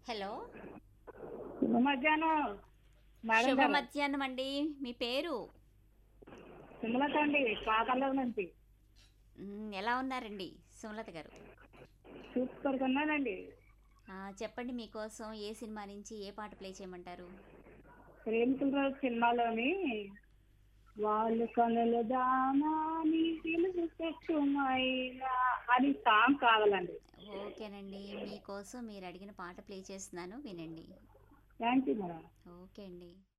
hello శుభ మధ్యాహ్నం madam శుభ గారు మధ్యాహ్నం అండి మీ పేరు సుమలత అండి పాతల్లో నుంచి మ్, ఎలా ఉన్నారండి సుమలత గారు సూపర్ ఉన్నానండి ఆ, చెప్పండి మీకోసం ఏ సినిమా నుంచి ఏ పాట ప్లే చేయమంటారు ప్రేమికుల రోజు సినిమాలోని వాళ్ళు కనులు దానాని తెలుగు చెక్కుమైనా అని సాంగ్ కావాలండి ఓకేనండి మీకోసం మీరు అడిగిన పాట ప్లే చేస్తున్నాను వినండి థ్యాంక్ యూ మేడం ఓకే అండి